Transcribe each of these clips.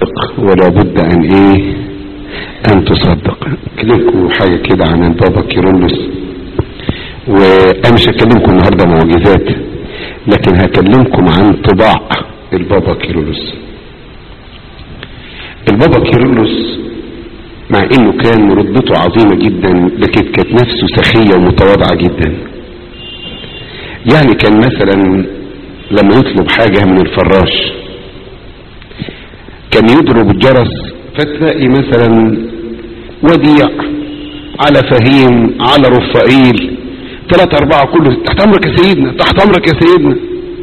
تصدق ولا بد ان ايه ان تصدق اكلمكم حاجة كده عن البابا كيرلس وانا مش هكلمكم النهاردة معجزات لكن هكلمكم عن طباع البابا كيرلس البابا كيرلس مع انه كان رتبته عظيمة جدا لكن كانت نفسه سخية ومتواضعة جدا يعني كان مثلا لما يطلب حاجة من الفراش كان يضرب الجرس فتلاقي مثلا وديع على فهيم على رفائيل ثلاثة أربعة كله تحت أمرك يا سيدنا تحت أمرك يا سيدنا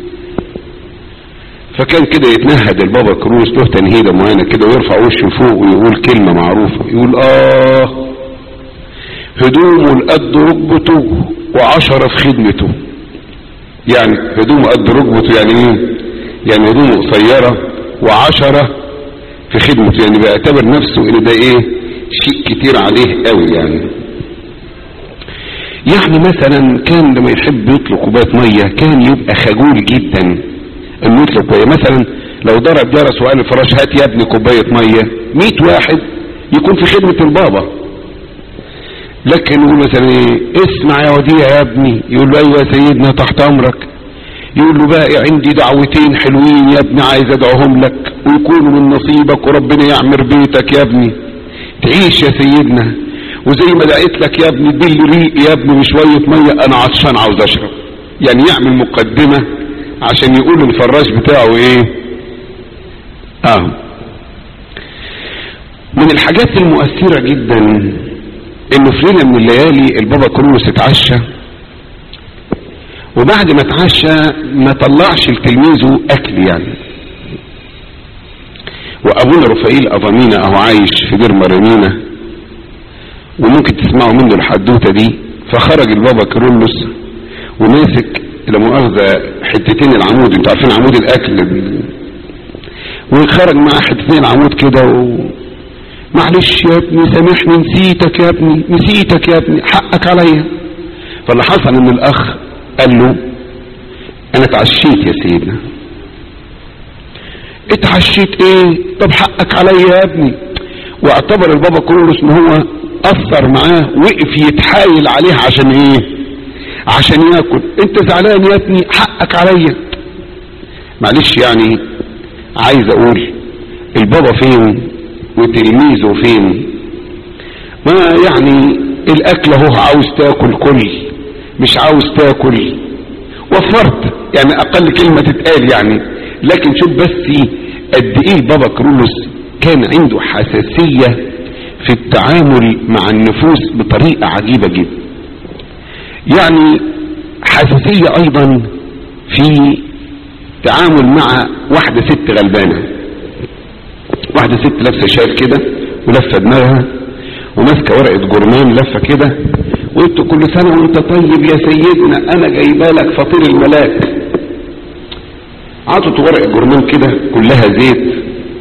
فكان كده يتنهد البابا كروس له تنهيدة معينة كده ويرفع وشه فوق ويقول كلمة معروفة يقول آه هدومه لقد ركبته وعشرة في خدمته يعني هدومه قد ركبته يعني ايه يعني هدومه قصيرة وعشرة في خدمته يعني بيعتبر نفسه ان ده ايه شيء كتير عليه قوي يعني يعني مثلا كان لما يحب يطلق كوبايه ميه كان يبقى خجول جدا انه يطلق كوبايه مثلا لو ضرب جرس وقال الفراش هات يا ابني كوبايه ميه 100 واحد يكون في خدمه البابا لكن يقول مثلا ايه اسمع يا وديع يا ابني يقول له ايوه يا سيدنا تحت امرك يقول له بقى عندي دعوتين حلوين يا ابني عايز ادعوهم لك ويكونوا من نصيبك وربنا يعمر بيتك يا ابني تعيش يا سيدنا وزي ما دعيت لك يا ابني دل ريق يا ابني بشوية مية انا عطشان عاوز اشرب يعني يعمل مقدمة عشان يقول الفراش بتاعه ايه اه من الحاجات المؤثرة جدا انه في ليلة من الليالي البابا كرولوس اتعشى وبعد ما اتعشى ما طلعش لتلميذه اكل يعني وابونا رفائيل اضامينا اهو عايش في دير مريمينا وممكن تسمعوا منه الحدوته دي فخرج البابا كرولوس وماسك لا مؤاخذه حتتين العمود انتوا عارفين عمود الاكل وخرج مع حتتين العمود كده و... معلش يا ابني سامحني نسيتك يا ابني نسيتك يا ابني حقك عليا فاللي حصل ان الاخ قال له انا اتعشيت يا سيدنا اتعشيت ايه طب حقك عليا يا ابني واعتبر البابا كرولوس ان هو اثر معاه وقف يتحايل عليه عشان ايه عشان ياكل انت زعلان يا ابني حقك عليا معلش يعني عايز اقول البابا فين وتلميذه فين ما يعني الاكل اهو عاوز تاكل كل مش عاوز تاكل وفرت يعني اقل كلمة تتقال يعني لكن شوف بس قد ايه البابا كرولوس كان عنده حساسية في التعامل مع النفوس بطريقة عجيبة جدا يعني حساسية ايضا في تعامل مع واحدة ست غلبانة واحدة ست لابسة شال كده ولفة دماغها وماسكة ورقة جرمان لفة كده وانت كل سنة وانت طيب يا سيدنا انا جايبه لك فطير الملاك عطت ورقة جرمان كده كلها زيت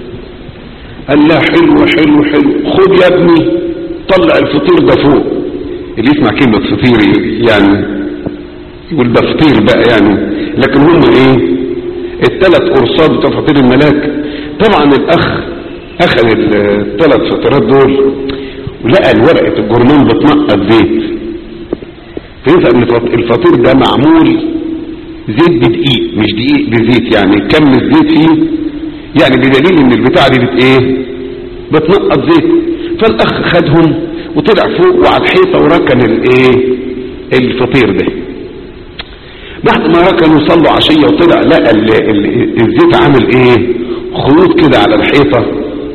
قال لها حلو حلو حلو خد يا ابني طلع الفطير ده فوق اللي يسمع كلمة فطير يعني يقول ده فطير بقى يعني لكن هم ايه الثلاث قرصات بتوع فطير الملاك طبعا الاخ اخذ الثلاث فطيرات دول ولقى الورقة الجرمان بتنقط زيت فيفهم ان الفطير ده معمول زيت بدقيق مش دقيق بزيت يعني كم الزيت فيه يعني بدليل ان البتاعة دي بت ايه بتنقط زيت فالاخ خدهم وطلع فوق وعلى الحيطة وركن الايه الفطير ده بعد ما ركنوا صلوا عشية وطلع لقى ال ال الزيت عامل ايه خيوط كده على الحيطة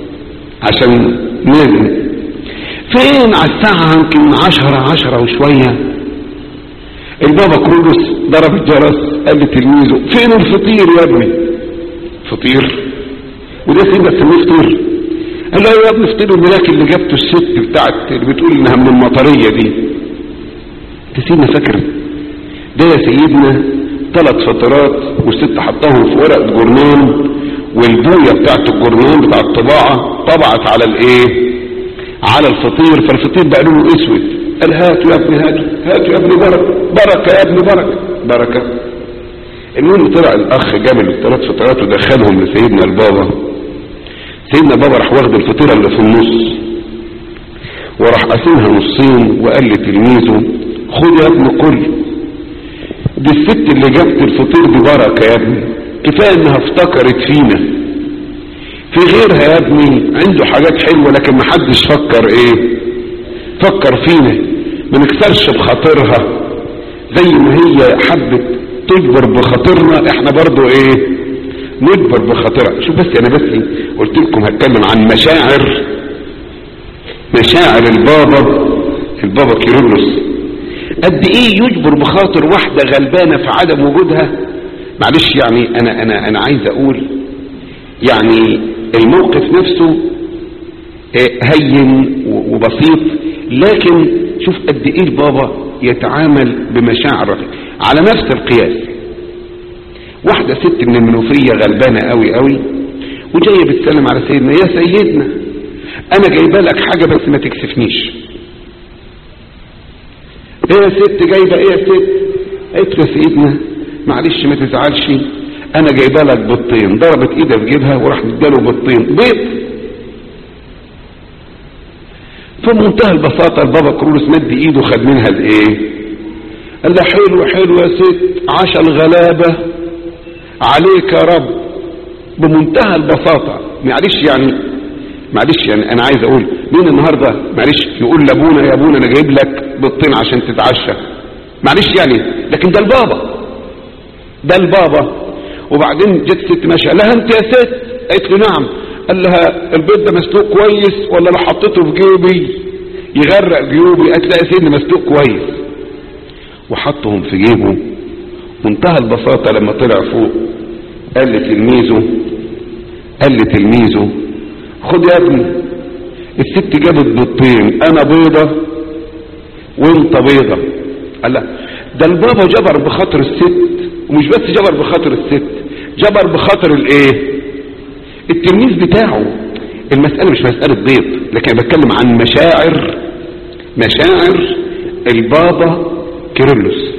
عشان نازل فين على الساعة يمكن عشرة عشرة وشوية البابا كرولوس ضرب الجرس قال لتلميذه فين الفطير يا ابني فطير وده سيدنا تسميه فطير قال له يا ابني فطير الملاك اللي جابته الست بتاعت اللي بتقول انها من المطرية دي انت سيدنا فاكر ده يا سيدنا ثلاث فطرات والست حطاهم في ورق جرنان والبوية بتاعت الجرنان بتاع الطباعة طبعت على الايه على الفطير فالفطير بقى لونه اسود قال هاتوا يا ابني هاتوا هاتوا يا ابني بركة بركة يا ابني بركة بركة المهم طلع الاخ جاب الثلاث فطرات ودخلهم لسيدنا البابا سيدنا بابا راح واخد الفطيرة اللي في النص وراح قاسمها نصين وقال لتلميذه خد يا ابني كل دي الست اللي جابت الفطير دي بركة يا ابني كفاية انها افتكرت فينا في غيرها يا ابني عنده حاجات حلوة لكن ما حدش فكر ايه فكر فينا ما نكسرش بخاطرها زي ما هي حبت تجبر بخاطرنا احنا برضو ايه نجبر بخاطرها شوف بس انا بس قلت لكم هتكلم عن مشاعر مشاعر البابا البابا كيرلس قد ايه يجبر بخاطر واحدة غلبانة في عدم وجودها معلش يعني انا انا انا عايز اقول يعني الموقف نفسه هين وبسيط لكن شوف قد ايه البابا يتعامل بمشاعر على نفس القياس واحدة ست من المنوفية غلبانة قوي قوي وجاية بتسلم على سيدنا يا سيدنا انا جايبه لك حاجة بس ما تكسفنيش ايه يا ست جايبه ايه يا ست قلت له يا سيدنا معلش ما تزعلش انا جايبه لك بيضتين ضربت ايدها في جيبها وراح مديله بيضتين بيض في منتهى البساطة البابا كرولوس مد ايده خد منها الايه قال له حلو حلو يا ست عشا الغلابة عليك يا رب بمنتهى البساطة معلش يعني معلش يعني انا عايز اقول مين النهاردة معلش يقول لابونا يا ابونا انا جايب لك بيضتين عشان تتعشى معلش يعني لكن ده البابا ده البابا وبعدين جت ست ماشيه قال لها انت يا ست قالت له نعم قال لها البيض ده مسلوق كويس ولا لو حطيته في جيبي يغرق جيوبي قالت لا يا سيدنا مسلوق كويس وحطهم في جيبه منتهى البساطة لما طلع فوق قال لتلميذه قال لتلميذه خد يا ابني الست جابت بيضتين انا بيضة وانت بيضة قال لا ده البابا جبر بخاطر الست ومش بس جبر بخاطر الست جبر بخاطر الايه التلميذ بتاعه المسألة مش مسألة بيض لكن أنا بتكلم عن مشاعر مشاعر البابا كيرلس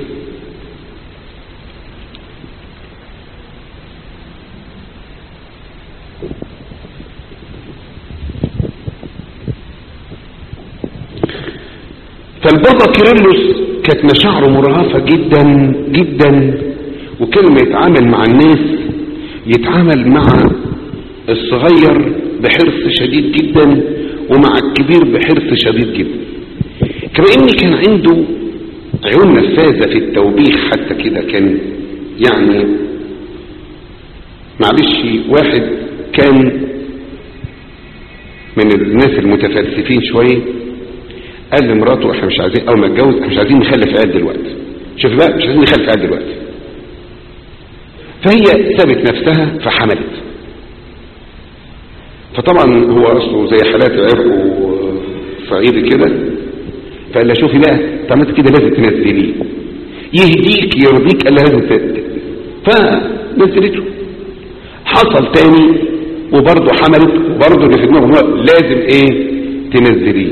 فالبابا كيرلس كانت مشاعره مرهفة جدا جدا وكل ما يتعامل مع الناس يتعامل مع الصغير بحرص شديد جدا ومع الكبير بحرص شديد جدا كما ان كان عنده عيون نفاذة في التوبيخ حتى كده كان يعني معلش واحد كان من الناس المتفلسفين شوية قال لمراته احنا مش عايزين اول ما اتجوز احنا مش عايزين نخلف عيال دلوقتي شوف بقى مش عايزين نخلف عيال دلوقتي فهي سابت نفسها فحملت فطبعا هو اصله زي حالات عرق صعيدي كده فقال لها شوفي بقى طالما كده لازم تنزليه يهديك يرضيك قال لها لازم ت- فنزلته حصل تاني وبرضه حملت وبرضه اللي في دماغه هو لازم ايه تنزليه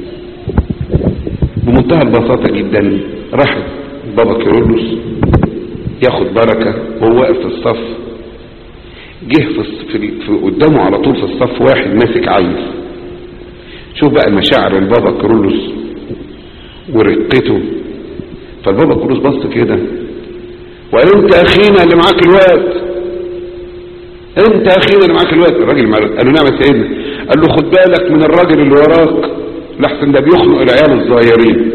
بمنتهى البساطة جدا راح بابا كيرلس ياخد بركة وهو واقف في الصف جه في, الص- في, في قدامه على طول في الصف واحد ماسك عيل شوف بقى المشاعر البابا كيرلس ورقته فالبابا كيرلس بص كده وقال انت اخينا اللي معاك الوقت انت اخينا اللي معاك الوقت الراجل معاه قال له نعم يا سيدنا قال له خد بالك من الراجل اللي وراك لحسن ده بيخنق العيال الصغيرين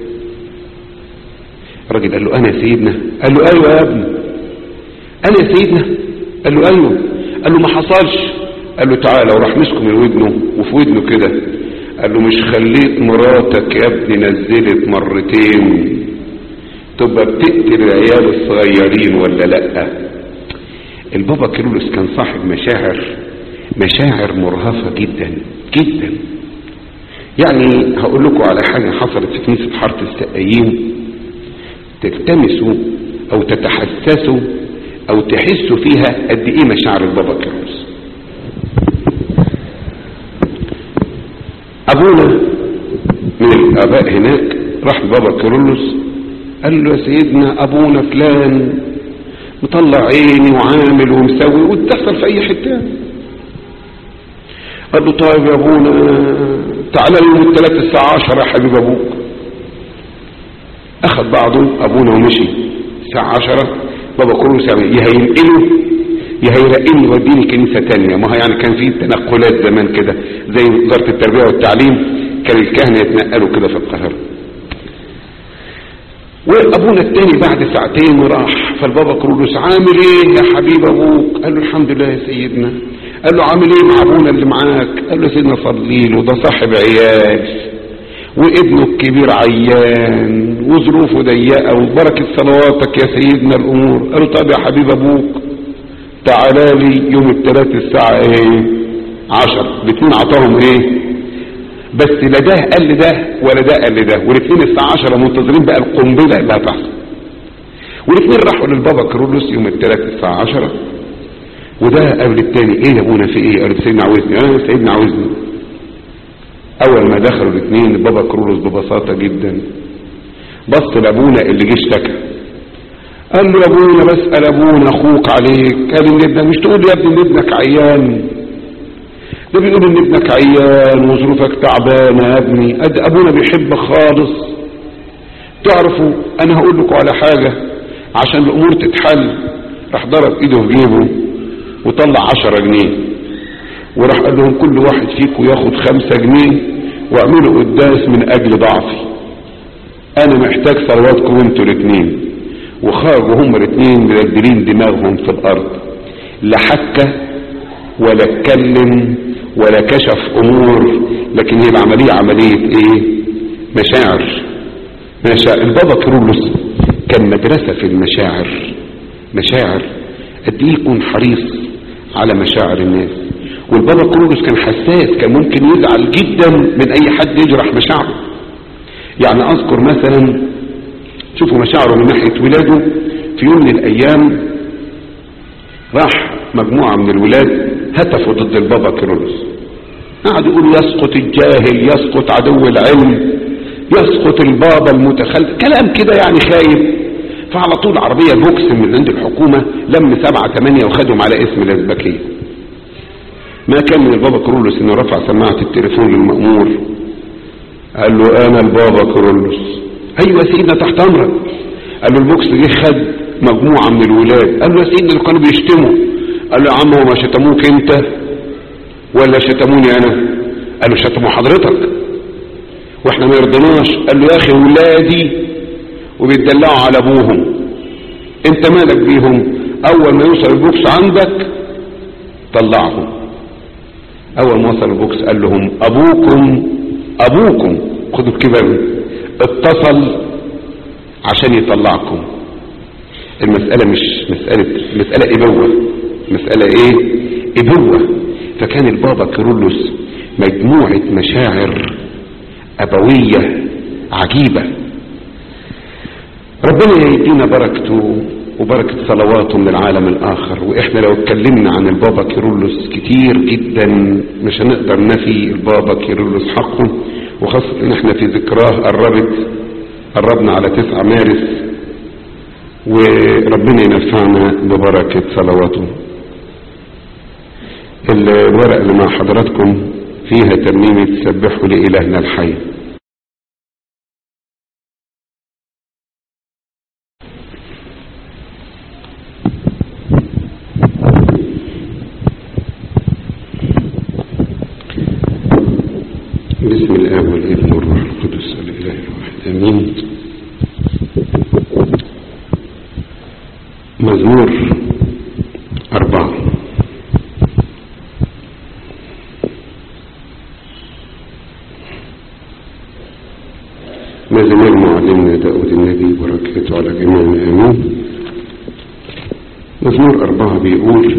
الراجل قال له انا يا سيدنا قال له ايوه يا ابني انا يا سيدنا قال له ايوه قال له ما حصلش قال له تعالى وراح مسكه من ودنه وفي ودنه كده قال له مش خليت مراتك يا ابني نزلت مرتين تبقى بتقتل العيال الصغيرين ولا لا البابا كيرلس كان صاحب مشاعر مشاعر مرهفة جدا جدا يعني هقول لكم على حاجة حصلت في كنيسة حارة السقايين تلتمسوا او تتحسسوا او تحسوا فيها قد ايه مشاعر البابا كيرلس ابونا من الاباء هناك راح البابا كيرلس قال له يا سيدنا ابونا فلان مطلع عيني وعامل ومسوي وتحصل في اي حته قال له طيب يا ابونا تعالى يوم الثلاث الساعة عشرة يا حبيب ابوك اخذ بعضه ابونا ومشي الساعة عشرة بابا كله سامع يا هينقله يا هيرقني يوديني كنيسة تانية ما هو يعني كان في تنقلات زمان كده زي وزارة التربية والتعليم كان الكهنة يتنقلوا كده في القاهرة وابونا التاني بعد ساعتين راح فالبابا كرولوس عامل ايه يا حبيب ابوك قال له الحمد لله يا سيدنا قال له عامل ايه مع ابونا اللي معاك قال له سيدنا صلي له ده صاحب عيال وابنه الكبير عيان وظروفه ضيقه وبركه صلواتك يا سيدنا الامور قال له طب يا حبيب ابوك تعالى لي يوم الثلاث الساعه ايه عشر الاثنين عطاهم ايه بس لا ده قال لي ده ولا ده قال لي ده والاثنين الساعه 10 منتظرين بقى القنبله اللي هتحصل والاثنين راحوا للبابا كرولوس يوم الثلاث الساعه 10 وده قبل التاني ايه يا ابونا في ايه قال سيدنا عاوزني اه سيدنا عاوزني اول ما دخلوا الاثنين البابا كرولوس ببساطه جدا بص لابونا اللي جه اشتكى قال له يا ابونا بسال ابونا اخوك عليك قال ان ابنك مش تقول يا ابني ان ابنك عيان ده بيقول ان ابنك عيان وظروفك تعبانه يا ابني قد ابونا بيحبك خالص تعرفوا انا هقول لكم على حاجه عشان الامور تتحل راح ضرب ايده في جيبه وطلع عشرة جنيه وراح قال لهم كل واحد فيكم ياخد خمسة جنيه واعملوا قداس من اجل ضعفي انا محتاج ثرواتكم انتوا الاثنين وخرجوا هم الاثنين مدلدلين دماغهم في الارض لا حكه ولا اتكلم ولا كشف امور لكن هي العمليه عمليه ايه مشاعر مشاعر البابا كيرلس كان مدرسه في المشاعر مشاعر قد ايه يكون حريص على مشاعر الناس والبابا كيرلس كان حساس كان ممكن يزعل جدا من اي حد يجرح مشاعره يعني اذكر مثلا شوفوا مشاعره من ناحيه ولاده في يوم من الايام راح مجموعه من الولاد هتفوا ضد البابا كيرلس قعد يقول يسقط الجاهل يسقط عدو العلم يسقط البابا المتخلف كلام كده يعني خايف فعلى طول عربية بوكس من عند الحكومة لم سبعة ثمانية وخدهم على اسم الازبكية ما كان من البابا كرولوس انه رفع سماعة التليفون للمأمور قال له انا البابا كرولوس ايوه يا سيدنا تحت امرك قال له البوكس جه خد مجموعة من الولاد قال له يا سيدنا اللي كانوا بيشتموا قال له يا عم هما شتموك انت ولا شتموني انا قال له شتموا حضرتك واحنا ما يرضناش قال له يا اخي ولادي وبيتدلعوا على ابوهم انت مالك بيهم اول ما يوصل البوكس عندك طلعهم اول ما وصل البوكس قال لهم ابوكم ابوكم خدوا الكبار اتصل عشان يطلعكم المسألة مش مسألة مسألة ابوة مسألة ايه ابوة فكان البابا كيرلس مجموعة مشاعر ابوية عجيبة ربنا يدينا بركته وبركة صلواته من العالم الآخر وإحنا لو اتكلمنا عن البابا كيرلس كتير جدا مش هنقدر نفي البابا كيرلس حقه وخاصة إن إحنا في ذكراه قربت قربنا على 9 مارس وربنا ينفعنا ببركة صلواته الورق اللي مع حضراتكم فيها ترنيمة سبحوا لإلهنا الحي بسم الآب والابن والروح القدس الإله الواحد آمين مزمور أربعة مزمور معلمنا داود النبي بركاته على جميعنا آمين مزمور أربعة بيقول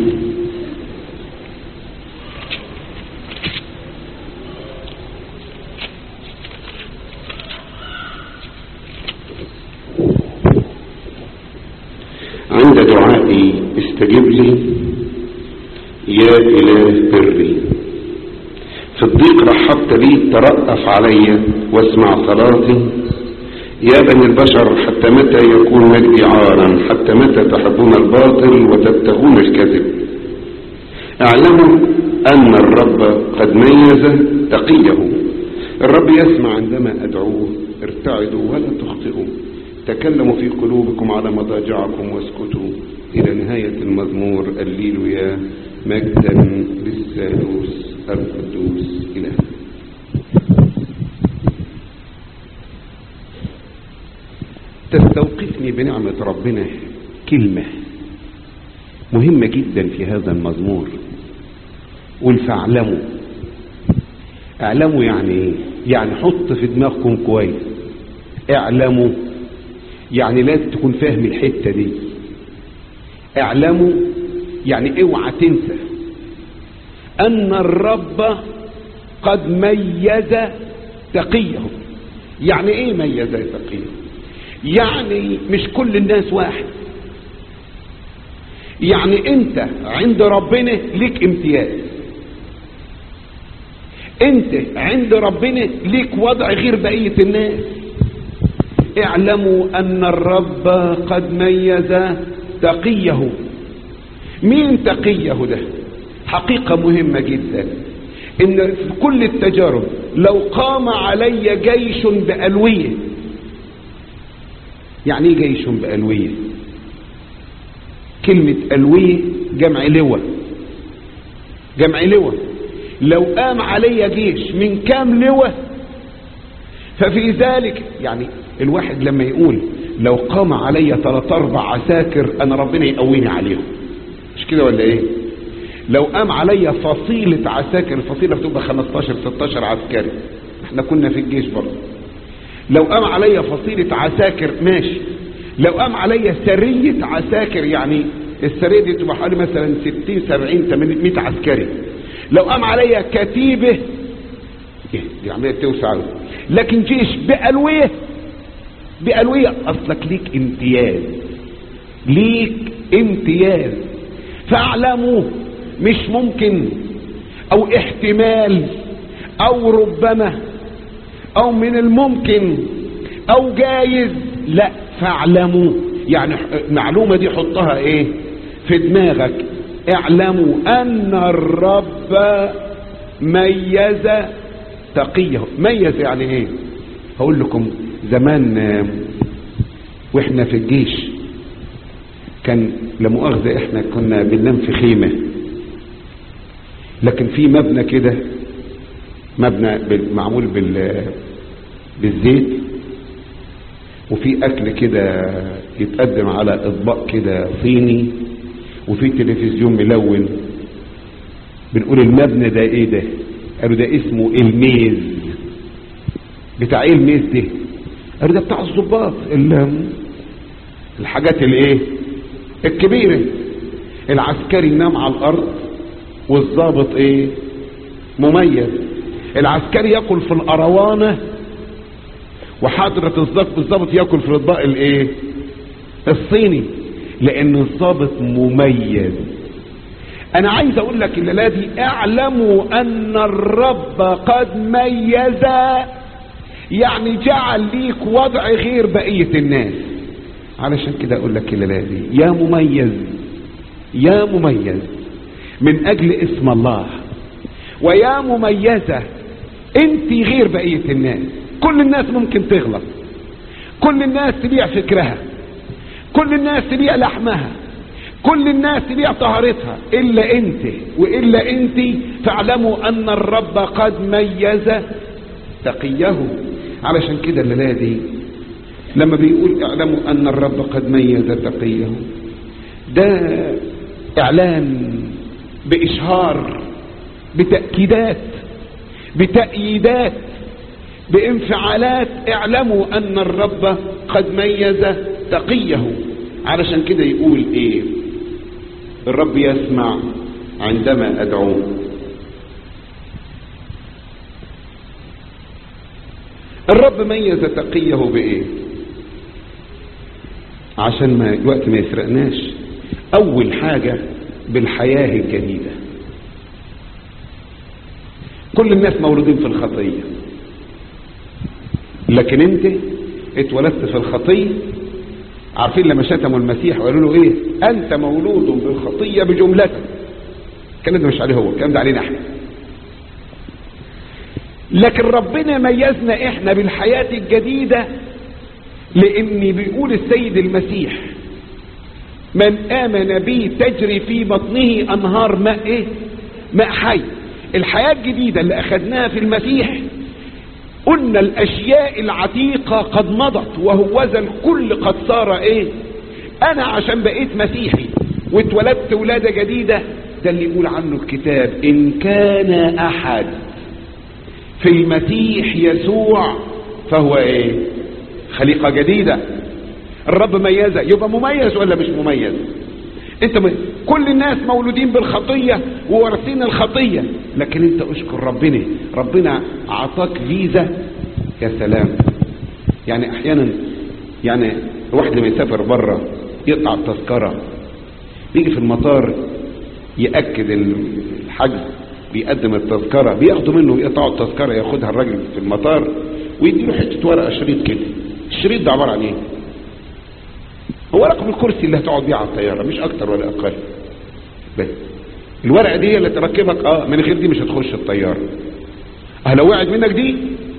عند دعائي استجب لي يا إله بري في الضيق رحبت لي ترأف علي واسمع صلاتي يا بني البشر حتى متى يكون مجدي عارا حتى متى تحبون الباطل وتبتغون الكذب اعلموا أن الرب قد ميز تقيه الرب يسمع عندما أدعوه ارتعدوا ولا تخطئوا تكلموا في قلوبكم على مضاجعكم واسكتوا إلى نهاية المزمور الليلويا مجدا للثالوث القدوس إله تستوقفني بنعمة ربنا كلمة مهمة جدا في هذا المزمور قل فاعلموا اعلموا يعني ايه يعني حط في دماغكم كويس اعلموا يعني لازم تكون فاهم الحتة دي اعلموا يعني اوعى تنسى ان الرب قد ميز تقيه يعني ايه ميز تقيه يعني مش كل الناس واحد يعني انت عند ربنا ليك امتياز انت عند ربنا ليك وضع غير بقية الناس اعلموا ان الرب قد ميز تقيه مين تقيه ده حقيقة مهمة جدا ان في كل التجارب لو قام علي جيش بألوية يعني ايه جيش بألوية كلمة ألوية جمع لواء جمع لواء لو قام علي جيش من كام لواء ففي ذلك يعني الواحد لما يقول لو قام علي ثلاث اربع عساكر انا ربنا يقويني عليهم مش كده ولا ايه لو قام علي فصيلة عساكر الفصيلة بتبقى 15 16 عسكري احنا كنا في الجيش برضه لو قام علي فصيلة عساكر ماشي لو قام علي سرية عساكر يعني السرية دي تبقى حوالي مثلا 60 70 80 100 عسكري لو قام علي كتيبة ايه دي عملية توسع لكن جيش بألوية بألوية اصلك ليك امتياز ليك امتياز فاعلموا مش ممكن او احتمال او ربما او من الممكن او جايز لا فاعلموا يعني المعلومة دي حطها ايه في دماغك اعلموا ان الرب ميز تقيه ميز يعني ايه هقول لكم زمان واحنا في الجيش كان لمؤاخذة احنا كنا بننام في خيمة لكن في مبنى كده مبنى معمول بال بالزيت وفي اكل كده يتقدم على اطباق كده صيني وفي تلفزيون ملون بنقول المبنى ده ايه ده قالوا ده اسمه الميز بتاع ايه الميز ده قالوا ده بتاع الظباط الحاجات الايه الكبيرة العسكري نام على الارض والظابط ايه مميز العسكري ياكل في القروانة وحضرة الظابط الظابط ياكل في الاطباق الايه الصيني لان الظابط مميز انا عايز اقول لك الليله دي اعلموا ان الرب قد ميز يعني جعل ليك وضع غير بقية الناس علشان كده اقول لك الليله دي يا مميز يا مميز من اجل اسم الله ويا مميزة انت غير بقية الناس كل الناس ممكن تغلط كل الناس تبيع فكرها كل الناس تبيع لحمها كل الناس تبيع طهارتها الا انت والا انت فاعلموا ان الرب قد ميز تقيه علشان كده الليله دي لما بيقول اعلموا ان الرب قد ميز تقيه ده اعلان باشهار بتاكيدات بتأييدات بانفعالات اعلموا ان الرب قد ميز تقيه علشان كده يقول ايه الرب يسمع عندما ادعوه الرب ميز تقيه بايه عشان ما الوقت ما يسرقناش اول حاجة بالحياة الجديدة كل الناس مولودين في الخطية لكن انت اتولدت في الخطية عارفين لما شتموا المسيح وقالوا له ايه انت مولود بالخطية بجملتك الكلام ده مش عليه هو الكلام ده علينا احنا لكن ربنا ميزنا احنا بالحياة الجديدة لان بيقول السيد المسيح من امن بي تجري في بطنه انهار ماء ايه ماء حي الحياة الجديدة اللي اخدناها في المسيح قلنا الاشياء العتيقة قد مضت وهوذا الكل قد صار ايه انا عشان بقيت مسيحي واتولدت ولادة جديدة ده اللي يقول عنه الكتاب ان كان احد في المسيح يسوع فهو ايه خليقة جديدة الرب ميزة يبقى مميز ولا مش مميز انت م... كل الناس مولودين بالخطية وورثين الخطية لكن انت اشكر ربنا ربنا اعطاك فيزا يا سلام يعني احيانا يعني الواحد لما يسافر بره يقطع التذكرة بيجي في المطار يأكد الحجز بيقدم التذكرة بياخدوا منه يقطعوا التذكرة ياخدها الراجل في المطار ويديله حتة ورقة شريط كده الشريط ده عبارة عن ايه هو رقم الكرسي اللي هتقعد بيه على الطيارة مش اكتر ولا اقل بس الورقة دي هي اللي تركبك اه من غير دي مش هتخش الطيارة اه لو وقعت منك دي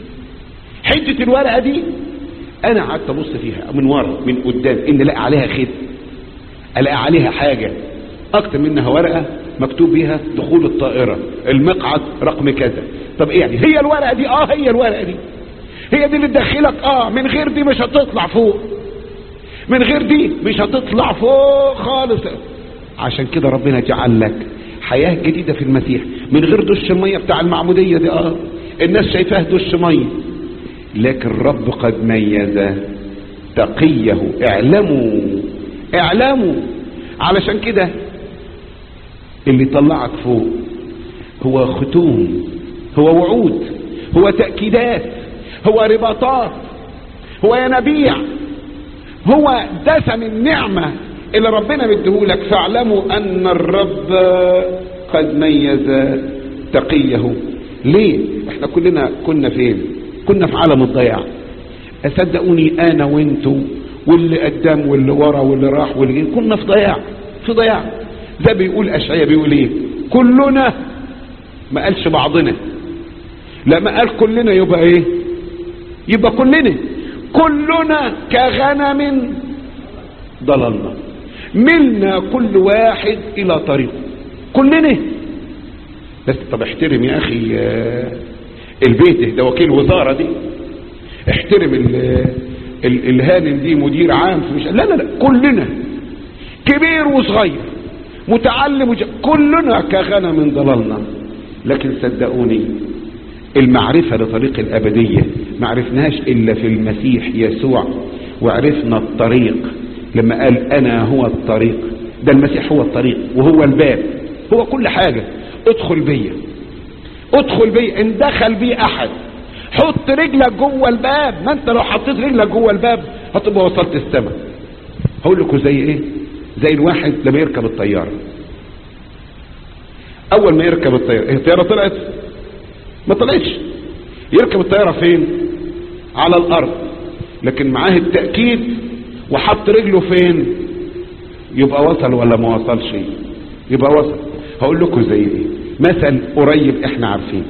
حتة الورقة دي انا قعدت ابص فيها من ورا من قدام ان الاقي عليها خيط الاقي عليها حاجة اكتر منها ورقة مكتوب بيها دخول الطائرة المقعد رقم كذا طب ايه يعني هي الورقة دي اه هي الورقة دي هي دي اللي تدخلك اه من غير دي مش هتطلع فوق من غير دي مش هتطلع فوق خالص عشان كده ربنا جعل لك حياة جديدة في المسيح من غير دش المية بتاع المعمودية دي اه الناس شايفاه دش مية لكن الرب قد ميز تقيه اعلموا اعلموا علشان كده اللي طلعك فوق هو ختوم هو وعود هو تأكيدات هو رباطات هو ينابيع هو دسم النعمة اللي ربنا مديهولك فاعلموا ان الرب قد ميز تقيه ليه احنا كلنا كنا فين كنا في عالم الضياع صدقوني انا وانتوا واللي قدام واللي ورا واللي راح واللي جه كنا في ضياع في ضياع ده بيقول اشعياء بيقول ايه كلنا ما قالش بعضنا لما قال كلنا يبقى ايه يبقى كلنا كلنا كغنم ضللنا ملنا كل واحد الى طريقه كلنا بس طب احترم يا اخي البيت ده وكيل وزارة دي احترم ال ال الهانم دي مدير عام في مش لا لا لا كلنا كبير وصغير متعلم وج... كلنا كغنم ضللنا لكن صدقوني المعرفة لطريق الأبدية ما عرفناش إلا في المسيح يسوع وعرفنا الطريق لما قال أنا هو الطريق ده المسيح هو الطريق وهو الباب هو كل حاجة ادخل بيا ادخل بيا ان دخل بي أحد حط رجلك جوه الباب ما انت لو حطيت رجلك جوه الباب هتبقى وصلت السماء هقول لكم زي ايه زي الواحد لما يركب الطيارة اول ما يركب الطيارة هي الطيارة طلعت ما طلعتش يركب الطيارة فين على الارض لكن معاه التأكيد وحط رجله فين يبقى وصل ولا ما وصلش يبقى وصل هقول لكم زي ايه مثل قريب احنا عارفين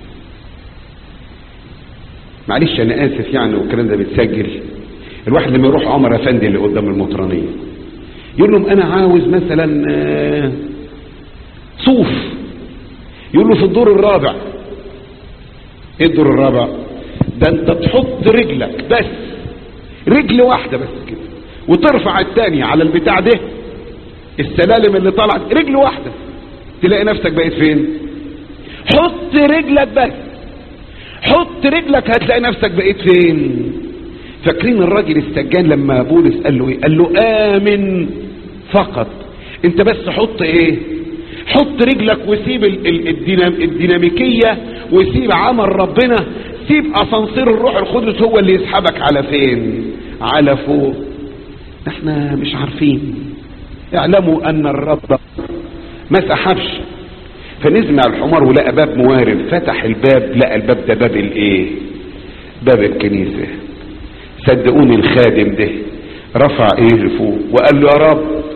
معلش انا اسف يعني والكلام ده بيتسجل الواحد لما يروح عمر افندي اللي قدام المطرانيه يقول لهم انا عاوز مثلا صوف يقول له في الدور الرابع ايه الدور الرابع ده انت تحط رجلك بس رجل واحدة بس كده وترفع التانية على البتاع ده السلالم اللي طلعت رجل واحدة تلاقي نفسك بقيت فين حط رجلك بس حط رجلك هتلاقي نفسك بقيت فين فاكرين الراجل السجان لما بولس قال له ايه قال له امن فقط انت بس حط ايه حط رجلك وسيب الدينام الديناميكية وسيب عمل ربنا سيب اسانسير الروح القدس هو اللي يسحبك على فين على فوق احنا مش عارفين اعلموا ان الرب ما سحبش فنزمع الحمار ولقى باب موارب فتح الباب لقى الباب ده باب الايه باب الكنيسة صدقوني الخادم ده رفع ايه لفوق وقال له يا رب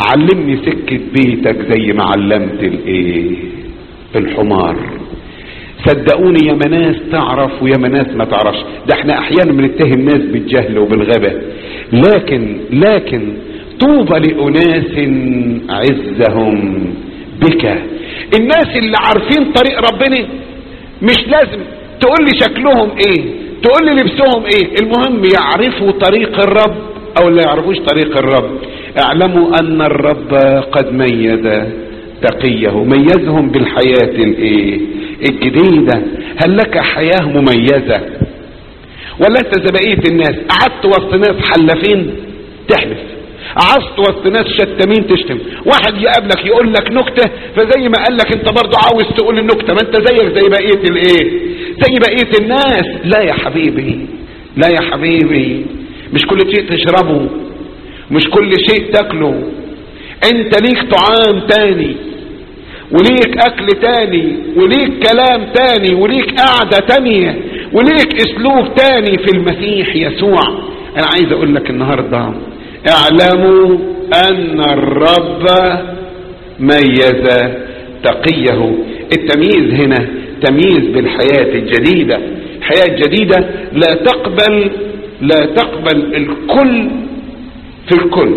علمني سكة بيتك زي ما علمت الايه الحمار صدقوني يا مناس تعرف ويا مناس ما تعرفش ده احنا احيانا بنتهم ناس بالجهل وبالغباء لكن لكن طوبى لاناس عزهم بك الناس اللي عارفين طريق ربنا مش لازم تقول لي شكلهم ايه تقول لي لبسهم ايه المهم يعرفوا طريق الرب او لا يعرفوش طريق الرب اعلموا ان الرب قد ميز تقيه ميزهم بالحياة الايه الجديدة هل لك حياة مميزة ولا انت زي بقية الناس قعدت وسط ناس حلافين تحلف عصت وسط ناس شتامين تشتم واحد يقابلك يقول لك نكتة فزي ما قال لك انت برضو عاوز تقول النكتة ما انت زيك زي بقية الايه زي بقية الناس لا يا حبيبي لا يا حبيبي مش كل شيء تشربه مش كل شيء تاكله انت ليك طعام تاني وليك اكل تاني وليك كلام تاني وليك قعدة تانية وليك اسلوب تاني في المسيح يسوع انا عايز اقول لك النهاردة اعلموا ان الرب ميز تقيه التمييز هنا تمييز بالحياة الجديدة الحياة الجديدة لا تقبل لا تقبل الكل في الكل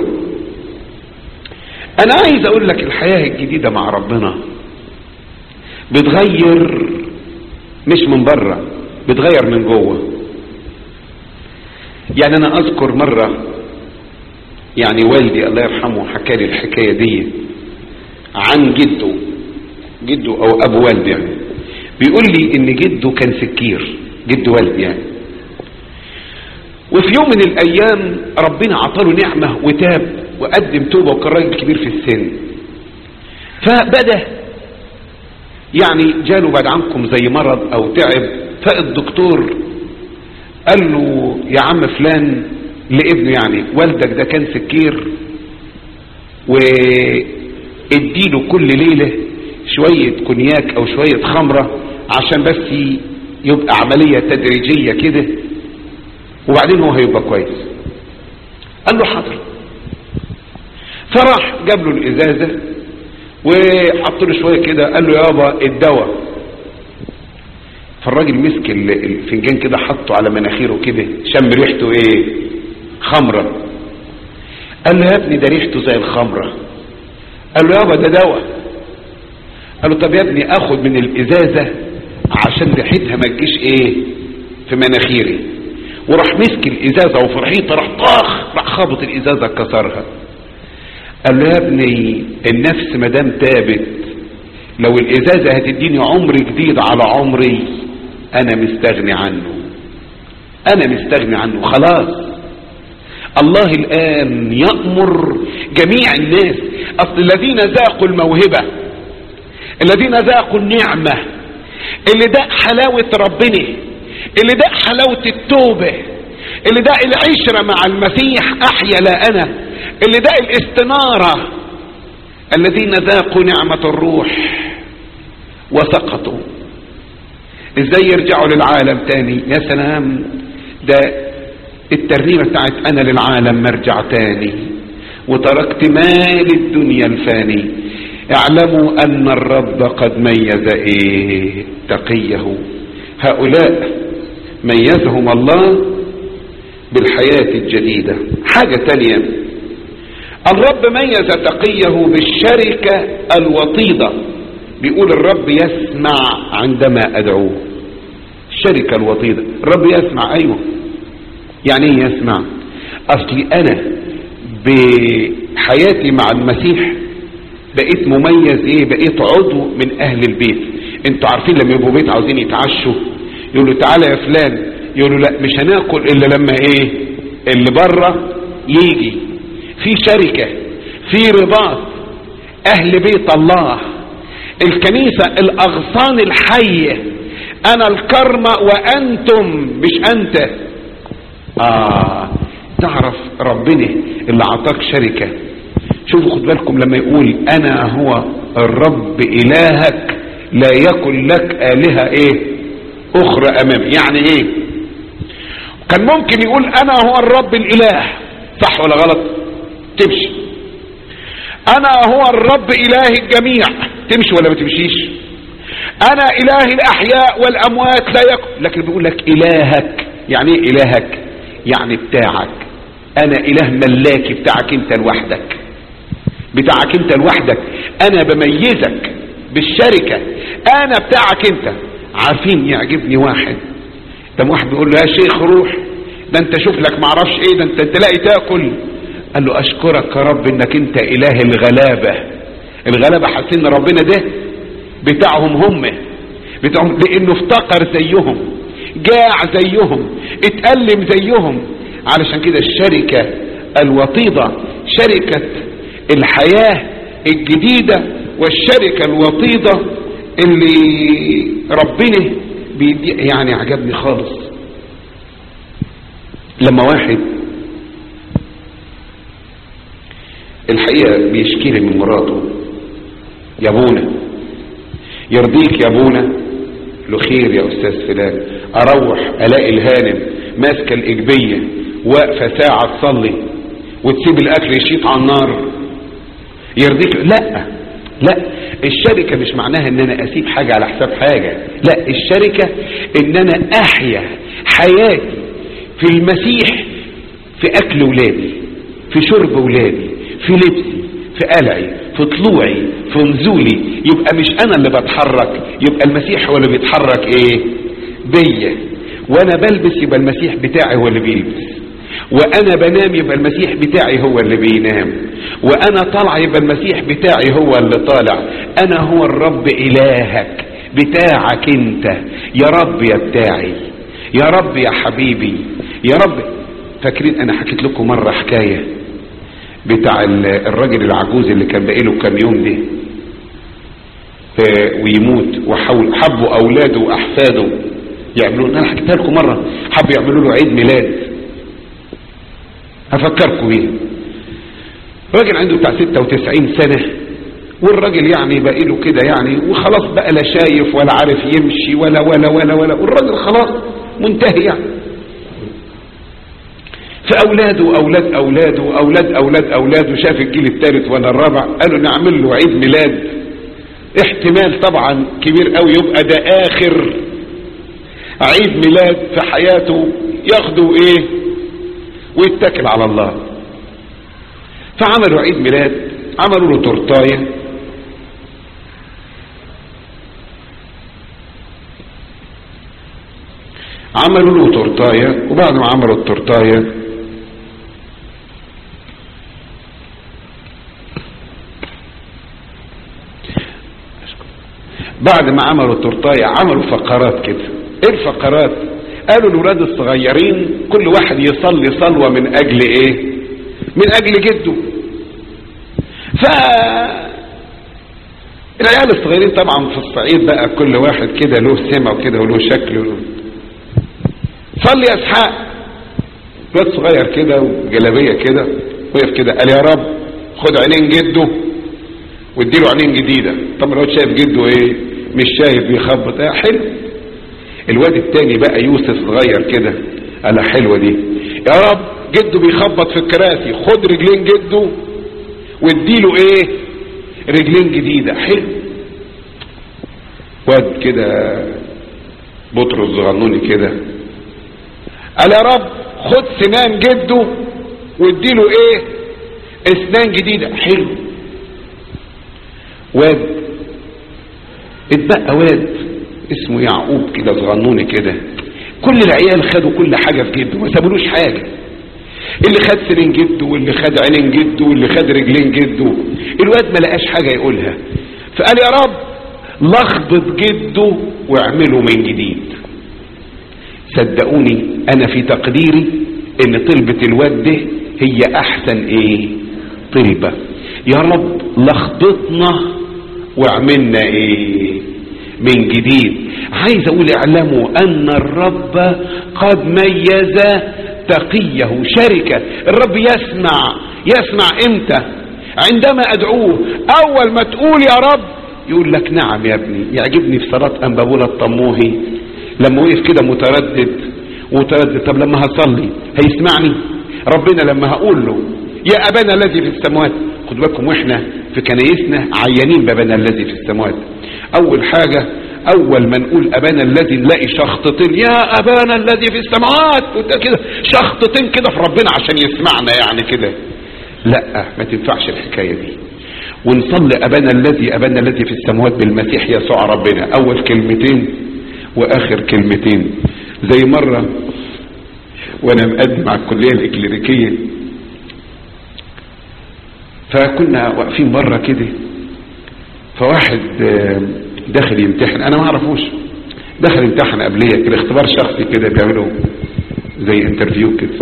انا عايز اقول لك الحياة الجديدة مع ربنا بتغير مش من بره بتغير من جوه يعني انا اذكر مرة يعني والدي الله يرحمه حكى لي الحكاية دي عن جده جده او ابو والدي يعني بيقول لي ان جده كان سكير جد والدي يعني وفي يوم من الايام ربنا عطاله نعمة وتاب وقدم توبة وكان راجل كبير في السن فبدأ يعني جاله بعد عنكم زي مرض او تعب فالدكتور قال له يا عم فلان لابنه يعني والدك ده كان سكير واديله كل ليلة شوية كونياك او شوية خمرة عشان بس يبقى عملية تدريجية كده وبعدين هو هيبقى كويس قال له حاضر فراح جاب له الازازة وحط له شوية كده قال له يابا الدواء فالراجل مسك الفنجان كده حطه على مناخيره كده شم ريحته ايه خمرة قال له يا ابني ده ريحته زي الخمرة قال له يابا ده دواء قال له طب يا ابني اخد من الازازة عشان ريحتها ما تجيش ايه في مناخيري وراح مسك الازازة وفرحيته راح طاخ راح خابط الازازة كسرها قال له يا ابني النفس مدام تابت لو الازازة هتديني عمر جديد على عمري انا مستغني عنه انا مستغني عنه خلاص الله الان يأمر جميع الناس اصل الذين ذاقوا الموهبة الذين ذاقوا النعمة اللي داق حلاوة ربنا اللي داق حلاوة التوبة اللي داق العشرة مع المسيح احيا لا انا اللي داق الاستنارة الذين ذاقوا نعمة الروح وسقطوا ازاي يرجعوا للعالم تاني يا سلام ده الترنيمة بتاعت انا للعالم مرجع تاني وتركت مال الدنيا الفاني اعلموا ان الرب قد ميز ايه تقيه هؤلاء ميزهم الله بالحياة الجديدة حاجة تانية الرب ميز تقيه بالشركة الوطيدة بيقول الرب يسمع عندما ادعوه الشركة الوطيدة الرب يسمع ايوه يعني ايه يسمع اصلي انا بحياتي مع المسيح بقيت مميز ايه بقيت عضو من اهل البيت انتوا عارفين لما يبقوا بيت عاوزين يتعشوا يقولوا تعالى يا فلان يقولوا لا مش هناكل الا لما ايه اللي بره يجي في شركة في رباط اهل بيت الله الكنيسة الاغصان الحية انا الكرمة وانتم مش انت اه تعرف ربنا اللي عطاك شركة شوفوا خد بالكم لما يقول انا هو الرب الهك لا يكن لك الهة ايه اخرى امامي يعني ايه كان ممكن يقول انا هو الرب الاله صح ولا غلط تمشي انا هو الرب اله الجميع تمشي ولا ما تمشيش انا اله الاحياء والاموات لا يكن لكن بيقول لك الهك يعني ايه الهك يعني بتاعك انا اله ملاكي بتاعك انت لوحدك بتاعك انت لوحدك انا بميزك بالشركة انا بتاعك انت عارفين يعجبني واحد ده واحد بيقول له يا شيخ روح ده انت شوف لك معرفش ايه ده انت تلاقي تاكل قال له اشكرك يا رب انك انت اله الغلابة الغلابة حاسين ان ربنا ده بتاعهم هم بتاعهم لانه افتقر زيهم جاع زيهم اتألم زيهم علشان كده الشركة الوطيدة شركة الحياة الجديدة والشركة الوطيدة اللي ربنا بيدي يعني عجبني خالص لما واحد الحقيقة بيشكي لي من مراته يا ابونا يرضيك يا ابونا له خير يا استاذ فلان اروح الاقي الهانم ماسكه الاجبيه واقفه ساعه تصلي وتسيب الاكل يشيط على النار يرضيك لا لا الشركة مش معناها ان انا اسيب حاجة على حساب حاجة لا الشركة ان انا احيا حياتي في المسيح في اكل ولادي في شرب ولادي في لبسي في قلعي في طلوعي في نزولي يبقى مش انا اللي بتحرك يبقى المسيح هو اللي بيتحرك ايه بيا وانا بلبس يبقى المسيح بتاعي هو اللي بيلبس وانا بنام يبقى المسيح بتاعي هو اللي بينام وانا طالع يبقى المسيح بتاعي هو اللي طالع انا هو الرب الهك بتاعك انت يا رب يا بتاعي يا رب يا حبيبي يا رب فاكرين انا حكيت لكم مرة حكاية بتاع الراجل العجوز اللي كان بقيله كام يوم ده ويموت وحول حبوا اولاده واحفاده يعملوا انا حكيتها لكم مرة حبوا يعملوا له عيد ميلاد هفكركم بيه راجل عنده بتاع 96 سنة والراجل يعني بقى له كده يعني وخلاص بقى لا شايف ولا عارف يمشي ولا ولا ولا ولا والراجل خلاص منتهي يعني فأولاده أولاد أولاده أولاد أولاد أولاده شاف الجيل الثالث ولا الرابع قالوا نعمل له عيد ميلاد احتمال طبعا كبير قوي يبقى ده آخر عيد ميلاد في حياته ياخده ايه ويتكل على الله فعملوا عيد ميلاد عملوا له تورتايه عملوا له تورتايه وبعد ما عملوا التورتايه بعد ما عملوا التورتايه عملوا فقرات كده ايه الفقرات قالوا الولاد الصغيرين كل واحد يصلي صلوة من اجل ايه من اجل جده ف العيال الصغيرين طبعا في الصعيد بقى كل واحد كده له سمة وكده وله شكل وله صلي يا اسحاق واد صغير كده وجلابيه كده وقف كده قال يا رب خد عينين جده واديله عينين جديده طب الواد شايف جده ايه مش شايف بيخبط ايه حلو الواد التاني بقى يوسف صغير كده قال حلوه دي يا رب جده بيخبط في الكراسي خد رجلين جده واديله ايه رجلين جديده حلو واد كده بطرس صغنوني كده قال يا رب خد سنان جده واديله ايه اسنان جديدة حلو واد اتبقى واد اسمه يعقوب كده صغنوني كده كل العيال خدوا كل حاجة في جده ما سابولوش حاجة اللي خد سنين جده واللي خد عينين جده واللي خد رجلين جده الواد ما لقاش حاجة يقولها فقال يا رب لخبط جده واعمله من جديد صدقوني انا في تقديري ان طلبة الواد ده هي احسن ايه طلبة يا رب لخبطنا واعملنا ايه من جديد عايز اقول اعلموا ان الرب قد ميز تقيه شركة الرب يسمع يسمع امتى عندما ادعوه اول ما تقول يا رب يقول لك نعم يا ابني يعجبني في صلاة انبابولة الطموهي لما وقف كده متردد متردد طب لما هصلي هيسمعني ربنا لما هقول له يا ابانا الذي في السماوات خدوا بالكم واحنا في كنايسنا عيانين بابنا الذي في السماوات اول حاجة اول ما نقول ابانا الذي نلاقي شخطتين يا ابانا الذي في السماوات وده كده شخطتين كده في ربنا عشان يسمعنا يعني كده لا ما تنفعش الحكاية دي ونصلي ابانا الذي ابانا الذي في السماوات بالمسيح يسوع ربنا اول كلمتين واخر كلمتين زي مرة وانا مقدم على الكلية الاكليريكية فكنا واقفين مرة كده فواحد داخل يمتحن انا ما اعرفوش دخل يمتحن قبليه كده اختبار شخصي كده بيعملوا زي انترفيو كده